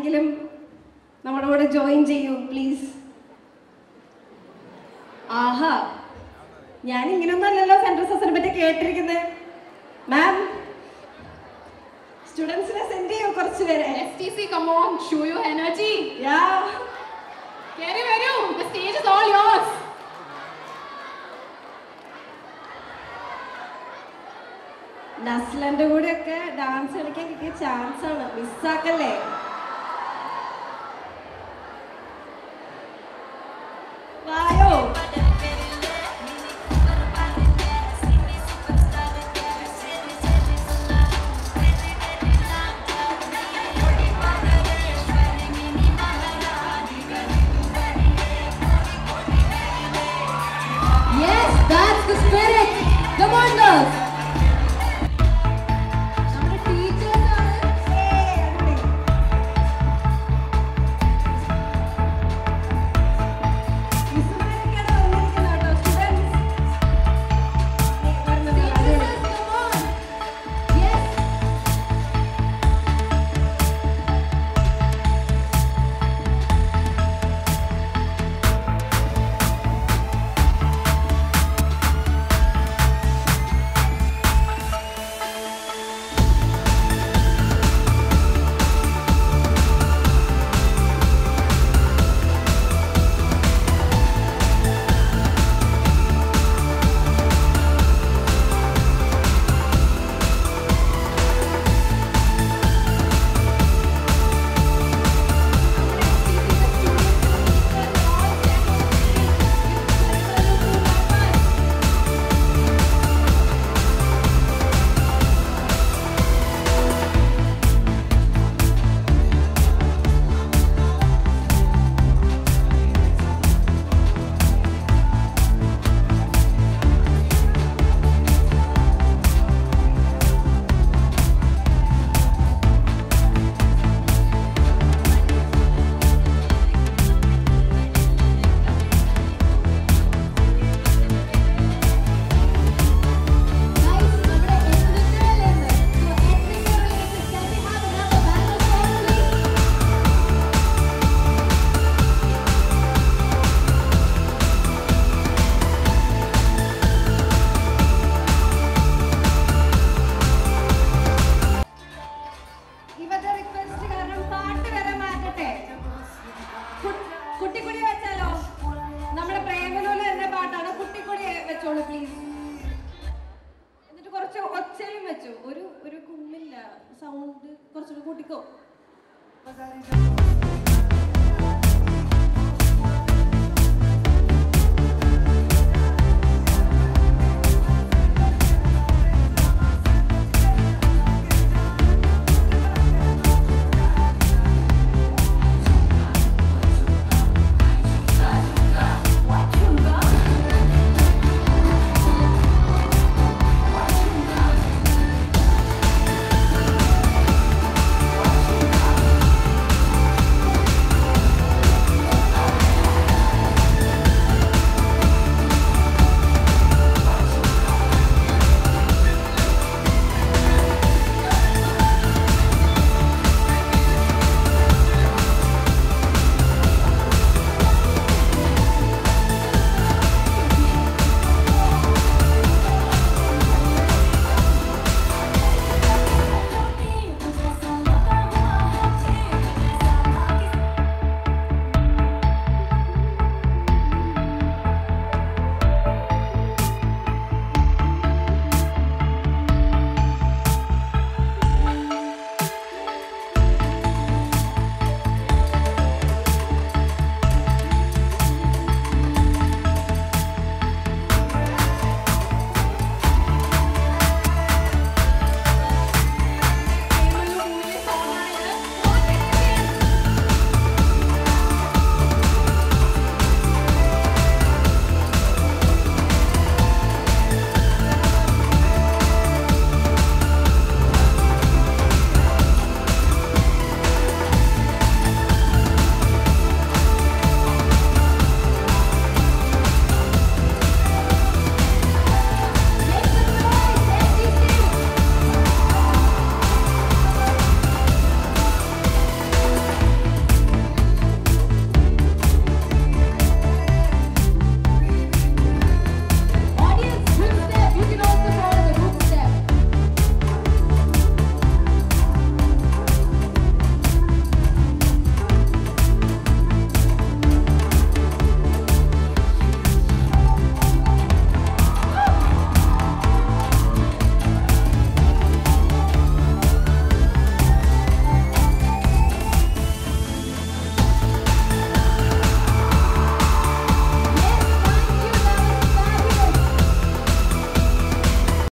ആരെങ്കിലും നമ്മുടെ കൂടെ ജോയിൻ ചെയ്യൂ പ്ലീസ് ആഹാ ഞാൻ ഇങ്ങനെയൊന്നും അല്ലല്ലോ സെൻട്രൽ സസിനെ പറ്റി കേട്ടിരിക്കുന്നത് മാം സ്റ്റുഡൻസിനെ സെൻഡ് ചെയ്യൂ കുറച്ച് പേരെ STC, come on, show your energy. Yeah Carry Varu, the stage is all yours. നസ്ലന്റെ കൂടെ ഒക്കെ ഡാൻസ് കളിക്കാൻ കിട്ടിയ ചാൻസ് ആണ് മിസ്സാക്കല്ലേ വായോ Yes, that's the spirit. Come on, girls. നമ്മുടെ teachers ആണ്. ഏയ്, അടിപൊളി. മിസ്സുമാരൊക്കെയാണ് വന്നിരിക്കുന്നത് കേട്ടോ, students. ഏയ്, വരുന്നത്, അടിപൊളി. Teachers, come on. Yes. Guys, നമ്മുടെ എന്തൊക്കെയല്ലേ So, എന്തൊക്കെയാണ് Can we have another backup song, please? ഇവരുടെ റിക്വസ്റ്റ് കാരണം പാട്ട് വരെ മാറ്റട്ടെ കു- കുട്ടിക്കുടി വെച്ചാലോ നമ്മുടെ പ്രേമനൂല് എന്ന പാട്ടാണ് കുട്ടിക്കുടി വെച്ചോളൂ പ്ലീസ് എന്നിട്ട് കുറച്ച് ഒച്ചയും വെച്ചു ഒരു ഒരു കുമ്മില്ല സൗണ്ട് കുറച്ചുകൂടി കൂട്ടിക്കോ